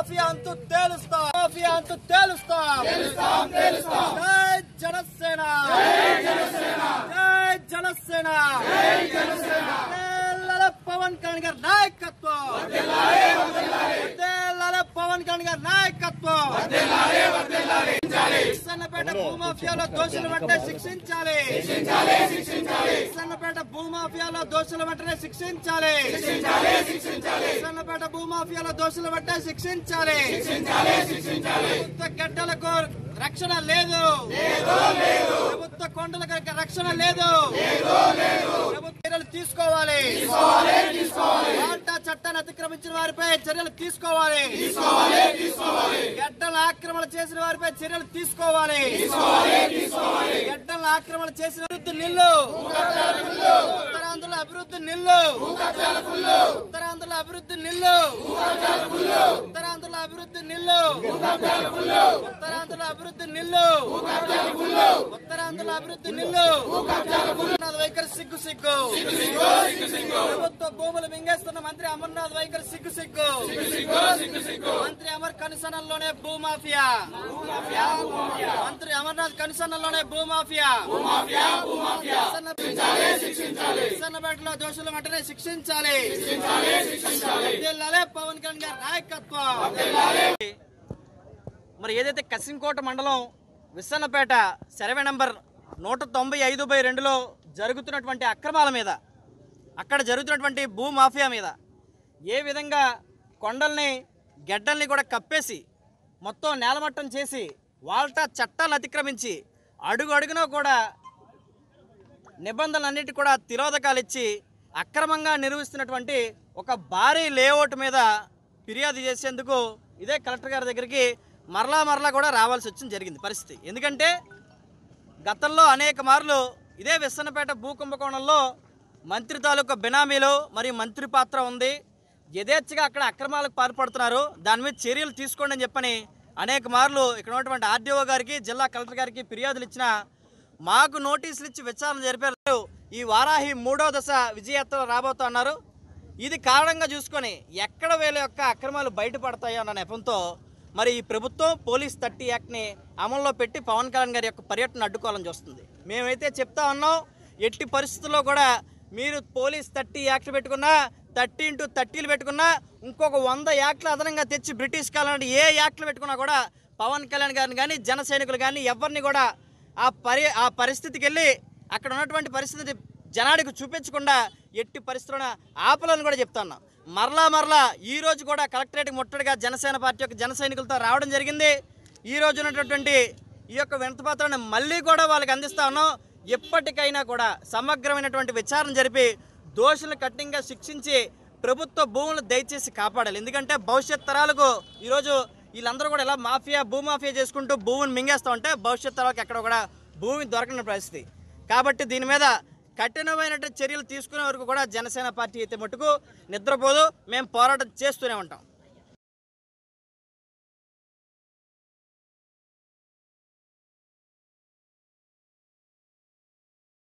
mafia అంతు తేలుస్తాం mafia అంతు తేలుస్తాం జై జనసేన జై జనసేన వర్ధిల్లాలి పవన్ కళ్యాణ్ గారి నాయకత్వం వర్ధిల్లాలి పవన్ కళ్యాణ్ గారి నాయకత్వం సన్నపేట భూమాఫియాలో దోషులు వెంటనే శిక్షించాలి సన్నపేట భూమాఫియాలో దోషుల వెంటనే శిక్షించాలి సన్నపేట భూమాఫియాలో దోషుల వెంటనే శిక్షించాలి ప్రభుత్వ గడ్డలకు రక్షణ లేదు ప్రభుత్వ కొండలకు రక్షణ లేదు ప్రభుత్వ చర్యలు తీసుకోవాలి వాటా చట్టాన్ని అతిక్రమించిన వారిపై చర్యలు తీసుకోవాలి గడ్డల ఆక్రమణ చేసిన వారిపై చర్యలు తీసుకోవాలి గడ్డల ఆక్రమణ చేసిన అభివృద్ధి నిల్లు ఉత్తరాంధ్రుల అభివృద్ధి నిల్లు ఉత్తరాంధ్రుల అభివృద్ధి నిల్లు ఉత్తరాంధ్రుల అభివృద్ధి నిల్లు ఉత్తరాంధ్రుల అభివృద్ధి నిల్లు ఉత్తరాంధ్రుల అభివృద్ధి నిల్లు అమర్నాథ్ వైఖరి సిగ్గు సిగ్గు ప్రభుత్వ భూములు మింగేస్తున్న మంత్రి అమర్నాథ్ వైఖరి సిగ్గు సిగ్గు మంత్రి అమర్ కనుసనల్లోనే భూమాఫియా మంత్రి అమర్నాథ్ కనుసనల్లోనే భూమాఫియా సన్నబేటలో దోషులు వెంటనే శిక్షించాలి వర్ధిల్లాలి పవన్ కళ్యాణ్ గారి నాయకత్వం మరి ఏదైతే కసింకోట మండలం విస్సన్నపేట సర్వే నంబర్ నూట తొంభై ఐదు బై రెండులో జరుగుతున్నటువంటి అక్రమాల మీద అక్కడ జరుగుతున్నటువంటి భూ మాఫియా మీద ఏ విధంగా కొండల్ని గెడ్డల్ని కూడా కప్పేసి మొత్తం నేలమట్టం చేసి వాల్టా చట్టాలు అతిక్రమించి అడుగు అడుగునా కూడా నిబంధనలన్నిటి కూడా తిరోధకాలు ఇచ్చి అక్రమంగా నిర్వహిస్తున్నటువంటి ఒక భారీ లేఅవుట్ మీద ఫిర్యాదు చేసేందుకు ఇదే కలెక్టర్ గారి దగ్గరికి మరలా మరలా కూడా రావాల్సి వచ్చింది జరిగింది పరిస్థితి ఎందుకంటే గతంలో అనేక మార్లు ఇదే విస్సన్నపేట భూ కుంభకోణంలో మంత్రి తాలూకా బినామీలు మరియు మంత్రి పాత్ర ఉంది యథేచ్ఛగా అక్కడ అక్రమాలకు పాల్పడుతున్నారు దాని మీద చర్యలు తీసుకోండి అని చెప్పని అనేక మార్లు ఇక్కడ ఉన్నటువంటి ఆర్డీఓ గారికి జిల్లా కలెక్టర్ గారికి ఫిర్యాదులు ఇచ్చిన మాకు నోటీసులు ఇచ్చి విచారణ జరిపారు ఈ వారాహి మూడో దశ విజయయాత్ర రాబోతున్నారు ఇది కారణంగా చూసుకొని ఎక్కడ వీళ్ళ యొక్క అక్రమాలు బయటపడతాయో అన్న నెపంతో మరి ఈ ప్రభుత్వం పోలీస్ థర్టీ యాక్ట్ని అమల్లో పెట్టి పవన్ కళ్యాణ్ గారి యొక్క పర్యటన అడ్డుకోవాలని చూస్తుంది మేమైతే చెప్తా ఉన్నాం ఎట్టి పరిస్థితుల్లో కూడా మీరు పోలీస్ థర్టీ యాక్ట్లు పెట్టుకున్నా థర్టీ ఇంటూ థర్టీలు పెట్టుకున్నా ఇంకొక వంద యాక్ట్లు అదనంగా తెచ్చి బ్రిటిష్ కాలం ఏ యాక్ట్లు పెట్టుకున్నా కూడా పవన్ కళ్యాణ్ గారిని కానీ జన సైనికులు కానీ ఎవరిని కూడా ఆ పరి ఆ పరిస్థితికి వెళ్ళి అక్కడ ఉన్నటువంటి పరిస్థితి జనాడికి చూపించకుండా ఎట్టి పరిస్థితుల్లో ఆపలని కూడా చెప్తున్నా మరలా మరలా ఈ రోజు కూడా కలెక్టరేట్ ముట్టడిగా జనసేన పార్టీ యొక్క జన సైనికులతో రావడం జరిగింది ఈ రోజు ఉన్నటువంటి ఈ యొక్క వినతిపత్రాన్ని మళ్ళీ కూడా వాళ్ళకి అందిస్తా ఉన్నాం ఎప్పటికైనా కూడా సమగ్రమైనటువంటి విచారణ జరిపి దోషులను కఠినంగా శిక్షించి ప్రభుత్వ భూములు దయచేసి కాపాడాలి ఎందుకంటే భవిష్యత్ తరాలకు ఈరోజు వీళ్ళందరూ కూడా ఇలా మాఫియా భూమాఫియా చేసుకుంటూ భూమిని మింగేస్తూ ఉంటే భవిష్యత్ తరాలకు ఎక్కడ కూడా భూమి దొరకని పరిస్థితి కాబట్టి దీని మీద కఠినమైనటువంటి చర్యలు తీసుకునే వరకు కూడా జనసేన పార్టీ అయితే మటుకు నిద్రపోదు మేము పోరాటం చేస్తూనే ఉంటాం